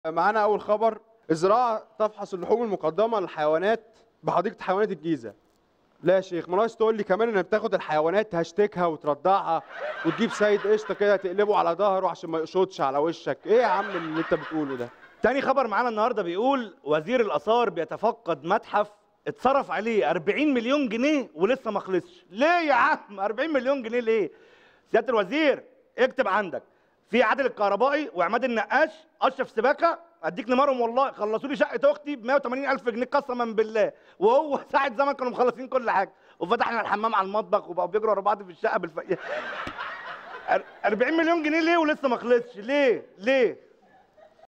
معانا اول خبر الزراعه تفحص اللحوم المقدمه للحيوانات بحديقه حيوانات الجيزه لا يا شيخ ما ناقص تقول لي كمان انك بتاخد الحيوانات تهشتكها وترضعها وتجيب سيد قشطه كده تقلبه على ظهره عشان ما يقشطش على وشك ايه يا عم اللي انت بتقوله ده تاني خبر معانا النهارده بيقول وزير الاثار بيتفقد متحف اتصرف عليه 40 مليون جنيه ولسه ما خلصش ليه يا عم 40 مليون جنيه ليه سياده الوزير اكتب عندك في عادل الكهربائي وعماد النقاش اشرف سباكه اديك نمرهم والله خلصوا لي شقه اختي ب 180 الف جنيه قسما بالله وهو ساعه زمن كانوا مخلصين كل حاجه وفتحنا الحمام على المطبخ وبقوا بيجروا ورا بعض في الشقه بالف 40 مليون جنيه ليه ولسه ما خلصش ليه ليه